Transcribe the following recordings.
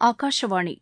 ஆகாஷவாணி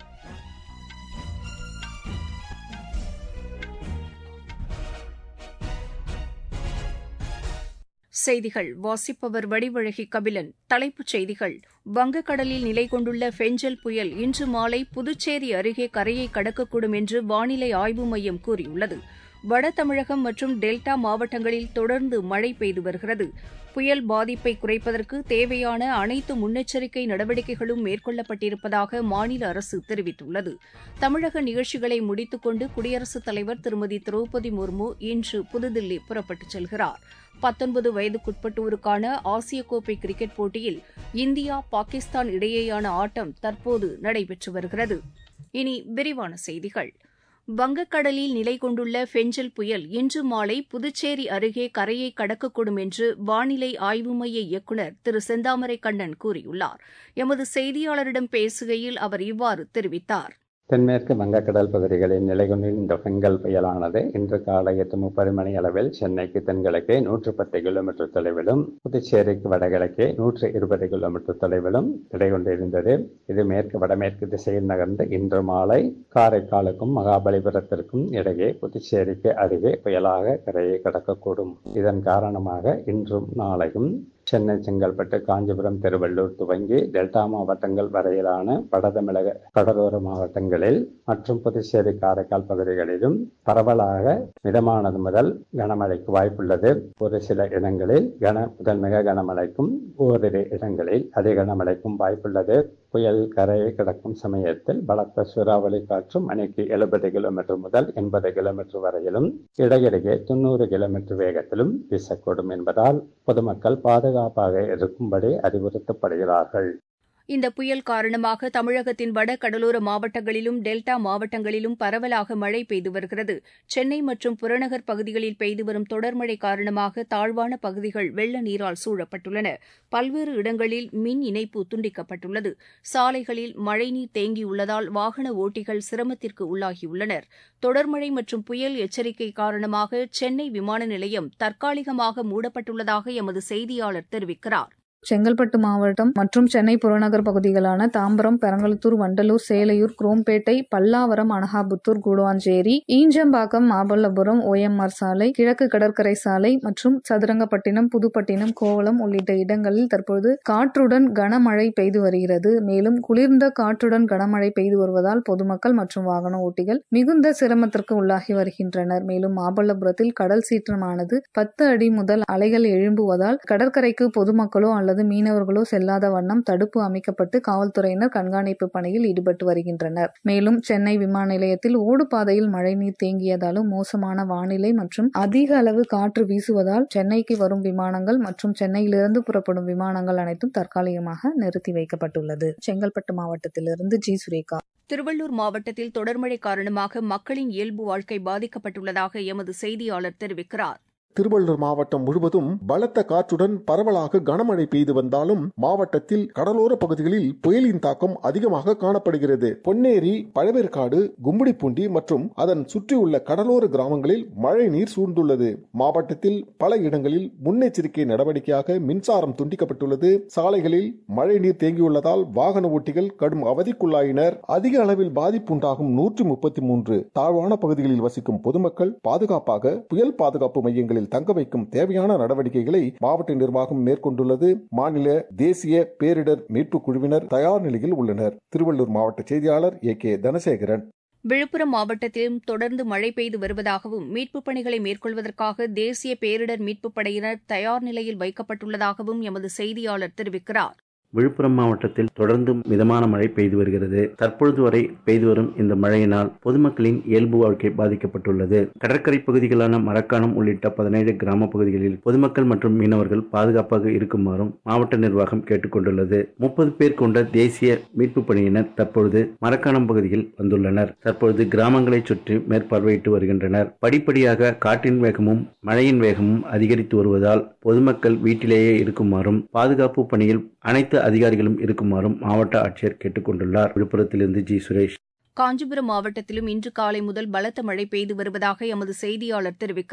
செய்திகள் வாசிப்பவர் வடிவழகி கபிலன் தலைப்புச் செய்திகள் வங்கக்கடலில் நிலை கொண்டுள்ள ஃபெஞ்சல் புயல் இன்று மாலை புதுச்சேரி அருகே கரையை கடக்கக்கூடும் என்று வானிலை ஆய்வு மையம் கூறியுள்ளது வட தமிழகம் மற்றும் டெல்டா மாவட்டங்களில் தொடர்ந்து மழை பெய்து வருகிறது புயல் பாதிப்பை குறைப்பதற்கு தேவையான அனைத்து முன்னெச்சரிக்கை நடவடிக்கைகளும் மேற்கொள்ளப்பட்டிருப்பதாக மாநில அரசு தெரிவித்துள்ளது தமிழக நிகழ்ச்சிகளை முடித்துக் கொண்டு குடியரசுத் தலைவர் திருமதி திரௌபதி முர்மு இன்று புதுதில்லி புறப்பட்டுச் செல்கிறார் பத்தொன்பது வயதுக்குட்பட்டோருக்கான ஆசிய கோப்பை கிரிக்கெட் போட்டியில் இந்தியா பாகிஸ்தான் இடையேயான ஆட்டம் தற்போது நடைபெற்று வருகிறது இனி விரிவான செய்திகள் வங்கக்கடலில் நிலை கொண்டுள்ள ஃபெஞ்சல் புயல் இன்று மாலை புதுச்சேரி அருகே கரையை கடக்கக்கூடும் என்று வானிலை ஆய்வு மைய இயக்குநர் திரு செந்தாமரை கண்ணன் கூறியுள்ளார் எமது செய்தியாளரிடம் பேசுகையில் அவர் இவ்வாறு தெரிவித்தார் தென்மேற்கு வங்கக்கடல் பகுதிகளில் நிலை கொண்டிருந்த பெங்கல் புயலானது இன்று காலை எட்டு முப்பது மணி அளவில் சென்னைக்கு தென்கிழக்கே நூற்று பத்து கிலோமீட்டர் தொலைவிலும் புதுச்சேரிக்கு வடகிழக்கே நூற்று இருபது கிலோமீட்டர் தொலைவிலும் இடை கொண்டிருந்தது இது மேற்கு வடமேற்கு திசையில் நகர்ந்து இன்று மாலை காரைக்காலுக்கும் மகாபலிபுரத்திற்கும் இடையே புதுச்சேரிக்கு அருகே புயலாக கரையை கடக்கக்கூடும் இதன் காரணமாக இன்றும் நாளையும் சென்னை செங்கல்பட்டு காஞ்சிபுரம் திருவள்ளூர் துவங்கி டெல்டா மாவட்டங்கள் வரையிலான வடதமிழக கடலோர மாவட்டங்களில் மற்றும் புதுச்சேரி காரைக்கால் பகுதிகளிலும் பரவலாக மிதமானது முதல் கனமழைக்கு வாய்ப்புள்ளது ஒரு சில இடங்களில் கன முதல் மிக கனமழைக்கும் ஓரிரு இடங்களில் அதிக கனமழைக்கும் வாய்ப்புள்ளது புயல் கரையை கிடக்கும் சமயத்தில் பலத்த சூறாவளி காற்று மணிக்கு எழுபது கிலோமீட்டர் முதல் எண்பது கிலோமீட்டர் வரையிலும் இடையிடையே தொண்ணூறு கிலோமீட்டர் வேகத்திலும் வீசக்கூடும் என்பதால் பொதுமக்கள் பாதுகாப்பாக இருக்கும்படி அறிவுறுத்தப்படுகிறார்கள் இந்த புயல் காரணமாக தமிழகத்தின் வட கடலோர மாவட்டங்களிலும் டெல்டா மாவட்டங்களிலும் பரவலாக மழை பெய்து வருகிறது சென்னை மற்றும் புறநகர் பகுதிகளில் பெய்து வரும் தொடர்மழை காரணமாக தாழ்வான பகுதிகள் வெள்ள நீரால் சூழப்பட்டுள்ளன பல்வேறு இடங்களில் மின் இணைப்பு துண்டிக்கப்பட்டுள்ளது சாலைகளில் மழைநீர் தேங்கியுள்ளதால் வாகன ஓட்டிகள் சிரமத்திற்கு உள்ளாகியுள்ளனர் தொடர்மழை மற்றும் புயல் எச்சரிக்கை காரணமாக சென்னை விமான நிலையம் தற்காலிகமாக மூடப்பட்டுள்ளதாக எமது செய்தியாளர் தெரிவிக்கிறார் செங்கல்பட்டு மாவட்டம் மற்றும் சென்னை புறநகர் பகுதிகளான தாம்பரம் பெரங்கலத்தூர் வண்டலூர் சேலையூர் குரோம்பேட்டை பல்லாவரம் அனகாபுத்தூர் கூடுவாஞ்சேரி ஈஞ்சம்பாக்கம் மாமல்லபுரம் ஓஎம்ஆர் சாலை கிழக்கு கடற்கரை சாலை மற்றும் சதுரங்கப்பட்டினம் புதுப்பட்டினம் கோவளம் உள்ளிட்ட இடங்களில் தற்போது காற்றுடன் கனமழை பெய்து வருகிறது மேலும் குளிர்ந்த காற்றுடன் கனமழை பெய்து வருவதால் பொதுமக்கள் மற்றும் வாகன ஓட்டிகள் மிகுந்த சிரமத்திற்கு உள்ளாகி வருகின்றனர் மேலும் மாமல்லபுரத்தில் கடல் சீற்றமானது பத்து அடி முதல் அலைகள் எழும்புவதால் கடற்கரைக்கு பொதுமக்களோ அல்லது அல்லது மீனவர்களோ செல்லாத வண்ணம் தடுப்பு அமைக்கப்பட்டு காவல்துறையினர் கண்காணிப்பு பணியில் ஈடுபட்டு வருகின்றனர் மேலும் சென்னை விமான நிலையத்தில் ஓடுபாதையில் மழைநீர் தேங்கியதாலும் மோசமான வானிலை மற்றும் அதிக அளவு காற்று வீசுவதால் சென்னைக்கு வரும் விமானங்கள் மற்றும் சென்னையிலிருந்து புறப்படும் விமானங்கள் அனைத்தும் தற்காலிகமாக நிறுத்தி வைக்கப்பட்டுள்ளது செங்கல்பட்டு மாவட்டத்திலிருந்து ஜி சுரேகா திருவள்ளூர் மாவட்டத்தில் தொடர்மழை காரணமாக மக்களின் இயல்பு வாழ்க்கை பாதிக்கப்பட்டுள்ளதாக எமது செய்தியாளர் தெரிவிக்கிறார் திருவள்ளூர் மாவட்டம் முழுவதும் பலத்த காற்றுடன் பரவலாக கனமழை பெய்து வந்தாலும் மாவட்டத்தில் கடலோர பகுதிகளில் புயலின் தாக்கம் அதிகமாக காணப்படுகிறது பொன்னேரி பழவேற்காடு கும்மிடிப்பூண்டி மற்றும் அதன் சுற்றியுள்ள கடலோர கிராமங்களில் மழை நீர் சூழ்ந்துள்ளது மாவட்டத்தில் பல இடங்களில் முன்னெச்சரிக்கை நடவடிக்கையாக மின்சாரம் துண்டிக்கப்பட்டுள்ளது சாலைகளில் மழை நீர் தேங்கியுள்ளதால் வாகன ஓட்டிகள் கடும் அவதிக்குள்ளாயினர் அதிக அளவில் பாதிப்புண்டாகும் நூற்றி முப்பத்தி மூன்று தாழ்வான பகுதிகளில் வசிக்கும் பொதுமக்கள் பாதுகாப்பாக புயல் பாதுகாப்பு மையங்களில் பகுதிகளில் தங்க வைக்கும் தேவையான நடவடிக்கைகளை மாவட்ட நிர்வாகம் மேற்கொண்டுள்ளது மாநில தேசிய பேரிடர் மீட்பு குழுவினர் தயார் நிலையில் உள்ளனர் திருவள்ளூர் மாவட்ட செய்தியாளர் ஏ கே தனசேகரன் விழுப்புரம் மாவட்டத்திலும் தொடர்ந்து மழை பெய்து வருவதாகவும் மீட்புப் பணிகளை மேற்கொள்வதற்காக தேசிய பேரிடர் மீட்புப் படையினர் தயார் நிலையில் வைக்கப்பட்டுள்ளதாகவும் எமது செய்தியாளர் தெரிவிக்கிறார் விழுப்புரம் மாவட்டத்தில் தொடர்ந்து மிதமான மழை பெய்து வருகிறது தற்பொழுது வரை பெய்து வரும் இந்த மழையினால் பொதுமக்களின் இயல்பு வாழ்க்கை பாதிக்கப்பட்டுள்ளது கடற்கரை பகுதிகளான மரக்காணம் உள்ளிட்ட பதினேழு கிராம பகுதிகளில் பொதுமக்கள் மற்றும் மீனவர்கள் பாதுகாப்பாக இருக்குமாறும் மாவட்ட நிர்வாகம் கேட்டுக்கொண்டுள்ளது முப்பது பேர் கொண்ட தேசிய மீட்பு பணியினர் தற்பொழுது மரக்காணம் பகுதியில் வந்துள்ளனர் தற்பொழுது கிராமங்களை சுற்றி மேற்பார்வையிட்டு வருகின்றனர் படிப்படியாக காற்றின் வேகமும் மழையின் வேகமும் அதிகரித்து வருவதால் பொதுமக்கள் வீட்டிலேயே இருக்குமாறும் பாதுகாப்பு பணியில் அனைத்து அதிகாரிகளும் இருக்குமாறும் மாவட்ட ஆட்சியர் கேட்டுக் கொண்டுள்ளார் விழுப்புரத்திலிருந்து ஜி சுரேஷ் காஞ்சிபுரம் மாவட்டத்திலும் இன்று காலை முதல் பலத்த மழை பெய்து வருவதாக எமது செய்தியாளர் தெரிவிக்கிறார்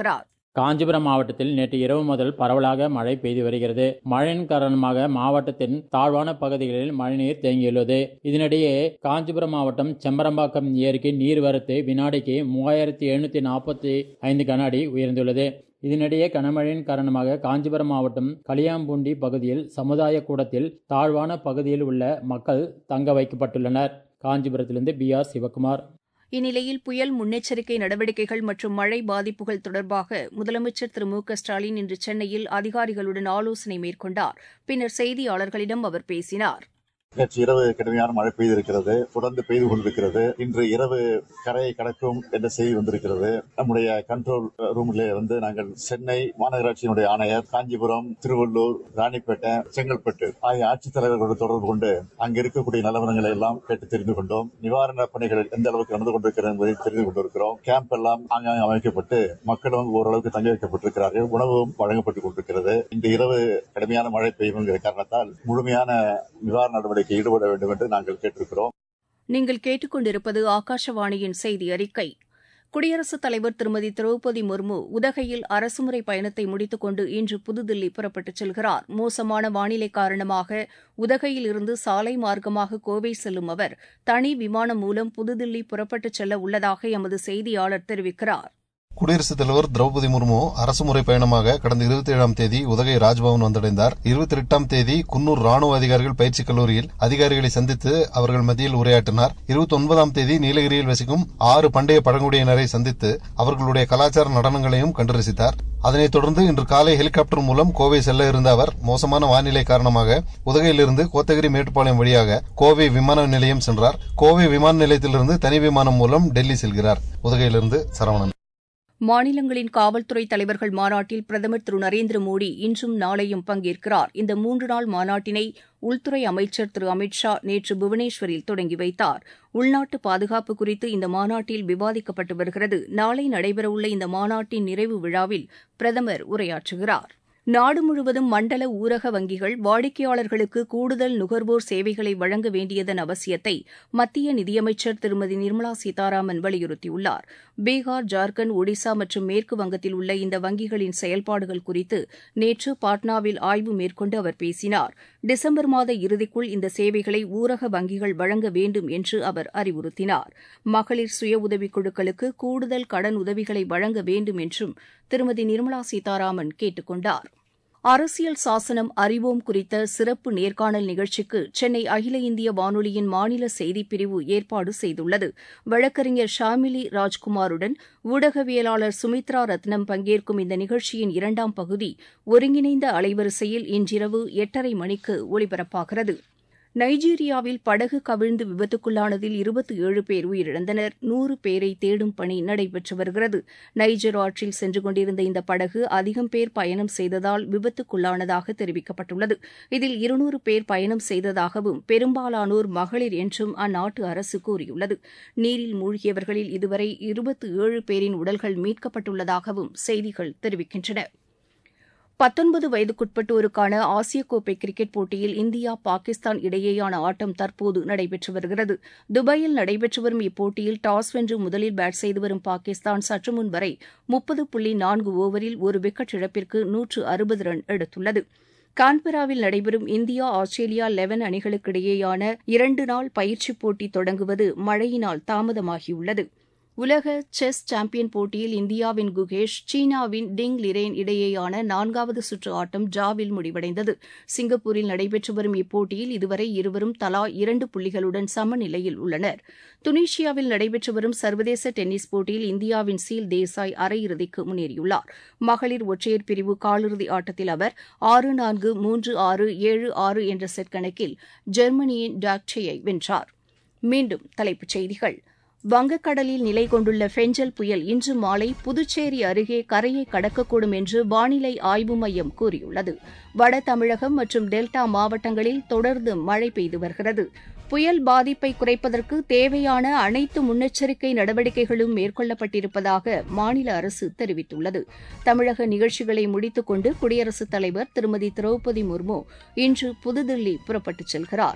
காஞ்சிபுரம் மாவட்டத்தில் நேற்று இரவு முதல் பரவலாக மழை பெய்து வருகிறது மழையின் காரணமாக மாவட்டத்தின் தாழ்வான பகுதிகளில் மழைநீர் தேங்கியுள்ளது இதனிடையே காஞ்சிபுரம் மாவட்டம் செம்பரம்பாக்கம் ஏரிக்கு நீர்வரத்து வினாடிக்கு மூவாயிரத்தி எழுநூத்தி நாற்பத்தி ஐந்து கன அடி உயர்ந்துள்ளது இதனிடையே கனமழையின் காரணமாக காஞ்சிபுரம் மாவட்டம் களியாம்பூண்டி பகுதியில் சமுதாய கூடத்தில் தாழ்வான பகுதியில் உள்ள மக்கள் தங்க வைக்கப்பட்டுள்ளனர் காஞ்சிபுரத்திலிருந்து பி ஆர் சிவகுமார் இந்நிலையில் புயல் முன்னெச்சரிக்கை நடவடிக்கைகள் மற்றும் மழை பாதிப்புகள் தொடர்பாக முதலமைச்சர் திரு மு க ஸ்டாலின் இன்று சென்னையில் அதிகாரிகளுடன் ஆலோசனை மேற்கொண்டார் பின்னர் செய்தியாளர்களிடம் அவர் பேசினார் நேற்று இரவு கடுமையான மழை பெய்திருக்கிறது தொடர்ந்து பெய்து கொண்டிருக்கிறது இன்று இரவு கரையை கடக்கும் என்ற செய்தி வந்திருக்கிறது நம்முடைய கண்ட்ரோல் ரூமிலே வந்து நாங்கள் சென்னை மாநகராட்சியினுடைய ஆணையர் காஞ்சிபுரம் திருவள்ளூர் ராணிப்பேட்டை செங்கல்பட்டு ஆகிய ஆட்சித்தலைவர்களோடு தொடர்பு கொண்டு அங்கு இருக்கக்கூடிய நிலவரங்களை எல்லாம் கேட்டு தெரிந்து கொண்டோம் நிவாரண பணிகள் எந்த அளவுக்கு நடந்து கொண்டிருக்கிறது என்பதை தெரிந்து கொண்டிருக்கிறோம் கேம்ப் எல்லாம் ஆங்காங்கே அமைக்கப்பட்டு மக்களும் ஓரளவுக்கு தங்க வைக்கப்பட்டிருக்கிறார்கள் உணவும் வழங்கப்பட்டுக் கொண்டிருக்கிறது இன்று இரவு கடுமையான மழை பெய்யும் என்கிற காரணத்தால் முழுமையான நிவாரண நடவடிக்கை ஈடுபட வேண்டும் என்று நாங்கள் கேட்டிருக்கிறோம் நீங்கள் கேட்டுக்கொண்டிருப்பது ஆகாஷவாணியின் செய்தி அறிக்கை குடியரசுத் தலைவர் திருமதி திரௌபதி முர்மு உதகையில் அரசுமுறை பயணத்தை முடித்துக்கொண்டு இன்று புதுதில்லி புறப்பட்டுச் செல்கிறார் மோசமான வானிலை காரணமாக உதகையில் இருந்து சாலை மார்க்கமாக கோவை செல்லும் அவர் தனி விமானம் மூலம் புதுதில்லி புறப்பட்டுச் செல்ல உள்ளதாக எமது செய்தியாளர் தெரிவிக்கிறார் குடியரசுத் தலைவர் திரௌபதி முர்மு அரசுமுறை பயணமாக கடந்த இருபத்தி ஏழாம் தேதி உதகை ராஜ்பவன் வந்தடைந்தார் இருபத்தி எட்டாம் தேதி குன்னூர் ராணுவ அதிகாரிகள் பயிற்சி கல்லூரியில் அதிகாரிகளை சந்தித்து அவர்கள் மத்தியில் உரையாற்றினார் இருபத்தி ஒன்பதாம் தேதி நீலகிரியில் வசிக்கும் ஆறு பண்டைய பழங்குடியினரை சந்தித்து அவர்களுடைய கலாச்சார நடனங்களையும் கண்டு ரசித்தார் அதனைத் தொடர்ந்து இன்று காலை ஹெலிகாப்டர் மூலம் கோவை செல்ல இருந்த அவர் மோசமான வானிலை காரணமாக உதகையிலிருந்து கோத்தகிரி மேட்டுப்பாளையம் வழியாக கோவை விமான நிலையம் சென்றார் கோவை விமான நிலையத்திலிருந்து தனி விமானம் மூலம் டெல்லி செல்கிறார் உதகையிலிருந்து சரவணன் மாநிலங்களின் காவல்துறை தலைவர்கள் மாநாட்டில் பிரதமர் திரு நரேந்திர மோடி இன்றும் நாளையும் பங்கேற்கிறார் இந்த மூன்று நாள் மாநாட்டினை உள்துறை அமைச்சர் திரு அமித் ஷா நேற்று புவனேஸ்வரில் தொடங்கி வைத்தார் உள்நாட்டு பாதுகாப்பு குறித்து இந்த மாநாட்டில் விவாதிக்கப்பட்டு வருகிறது நாளை நடைபெறவுள்ள இந்த மாநாட்டின் நிறைவு விழாவில் பிரதமர் உரையாற்றுகிறார் நாடு முழுவதும் மண்டல ஊரக வங்கிகள் வாடிக்கையாளர்களுக்கு கூடுதல் நுகர்வோர் சேவைகளை வழங்க வேண்டியதன் அவசியத்தை மத்திய நிதியமைச்சர் திருமதி நிர்மலா சீதாராமன் வலியுறுத்தியுள்ளார் பீகார் ஜார்க்கண்ட் ஒடிசா மற்றும் மேற்கு வங்கத்தில் உள்ள இந்த வங்கிகளின் செயல்பாடுகள் குறித்து நேற்று பாட்னாவில் ஆய்வு மேற்கொண்டு அவர் பேசினார் டிசம்பர் மாத இறுதிக்குள் இந்த சேவைகளை ஊரக வங்கிகள் வழங்க வேண்டும் என்று அவர் அறிவுறுத்தினார் மகளிர் சுய உதவிக் குழுக்களுக்கு கூடுதல் கடன் உதவிகளை வழங்க வேண்டும் என்றும் திருமதி நிர்மலா சீதாராமன் கேட்டுக் கொண்டார் அரசியல் சாசனம் அறிவோம் குறித்த சிறப்பு நேர்காணல் நிகழ்ச்சிக்கு சென்னை அகில இந்திய வானொலியின் மாநில செய்திப்பிரிவு ஏற்பாடு செய்துள்ளது வழக்கறிஞர் ஷாமிலி ராஜ்குமாருடன் ஊடகவியலாளர் சுமித்ரா ரத்னம் பங்கேற்கும் இந்த நிகழ்ச்சியின் இரண்டாம் பகுதி ஒருங்கிணைந்த அலைவரிசையில் இன்றிரவு எட்டரை மணிக்கு ஒலிபரப்பாகிறது நைஜீரியாவில் படகு கவிழ்ந்து விபத்துக்குள்ளானதில் இருபத்தி ஏழு பேர் உயிரிழந்தனர் நூறு பேரை தேடும் பணி நடைபெற்று வருகிறது நைஜர் ஆற்றில் சென்று கொண்டிருந்த இந்த படகு அதிகம் பேர் பயணம் செய்ததால் விபத்துக்குள்ளானதாக தெரிவிக்கப்பட்டுள்ளது இதில் இருநூறு பேர் பயணம் செய்ததாகவும் பெரும்பாலானோர் மகளிர் என்றும் அந்நாட்டு அரசு கூறியுள்ளது நீரில் மூழ்கியவர்களில் இதுவரை இருபத்தி ஏழு பேரின் உடல்கள் மீட்கப்பட்டுள்ளதாகவும் செய்திகள் தெரிவிக்கின்றன பத்தொன்பது வயதுக்குட்பட்டோருக்கான ஆசிய கோப்பை கிரிக்கெட் போட்டியில் இந்தியா பாகிஸ்தான் இடையேயான ஆட்டம் தற்போது நடைபெற்று வருகிறது துபாயில் நடைபெற்று வரும் இப்போட்டியில் டாஸ் வென்று முதலில் பேட் செய்து வரும் பாகிஸ்தான் சற்று முன் வரை முப்பது புள்ளி நான்கு ஓவரில் ஒரு விக்கெட் இழப்பிற்கு நூற்று அறுபது ரன் எடுத்துள்ளது கான்பெராவில் நடைபெறும் இந்தியா ஆஸ்திரேலியா லெவன் அணிகளுக்கிடையேயான இரண்டு நாள் பயிற்சிப் போட்டி தொடங்குவது மழையினால் தாமதமாகியுள்ளது உலக செஸ் சாம்பியன் போட்டியில் இந்தியாவின் குகேஷ் சீனாவின் டிங் லிரேன் இடையேயான நான்காவது சுற்று ஆட்டம் டிராவில் முடிவடைந்தது சிங்கப்பூரில் நடைபெற்று வரும் இப்போட்டியில் இதுவரை இருவரும் தலா இரண்டு புள்ளிகளுடன் சமநிலையில் உள்ளனர் துனிஷியாவில் நடைபெற்று வரும் சர்வதேச டென்னிஸ் போட்டியில் இந்தியாவின் சீல் தேசாய் அரையிறுதிக்கு முன்னேறியுள்ளார் மகளிர் ஒற்றையர் பிரிவு காலிறுதி ஆட்டத்தில் அவர் ஆறு நான்கு மூன்று ஆறு ஏழு ஆறு என்ற செட் கணக்கில் ஜெர்மனியின் டாக்டேயை வென்றார் மீண்டும் தலைப்புச் செய்திகள் வங்கக்கடலில் நிலை கொண்டுள்ள ஃபெஞ்சல் புயல் இன்று மாலை புதுச்சேரி அருகே கரையை கடக்கக்கூடும் என்று வானிலை ஆய்வு மையம் கூறியுள்ளது வட தமிழகம் மற்றும் டெல்டா மாவட்டங்களில் தொடர்ந்து மழை பெய்து வருகிறது புயல் பாதிப்பை குறைப்பதற்கு தேவையான அனைத்து முன்னெச்சரிக்கை நடவடிக்கைகளும் மேற்கொள்ளப்பட்டிருப்பதாக மாநில அரசு தெரிவித்துள்ளது தமிழக நிகழ்ச்சிகளை முடித்துக் கொண்டு குடியரசுத் தலைவர் திருமதி திரௌபதி முர்மு இன்று புதுதில்லி புறப்பட்டுச் செல்கிறார்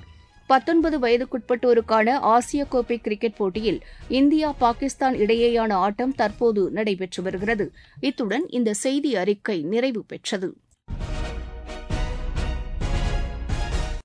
பத்தொன்பது வயதுக்குட்பட்டோருக்கான ஆசிய கோப்பை கிரிக்கெட் போட்டியில் இந்தியா பாகிஸ்தான் இடையேயான ஆட்டம் தற்போது நடைபெற்று வருகிறது இத்துடன் இந்த செய்தி அறிக்கை நிறைவு பெற்றது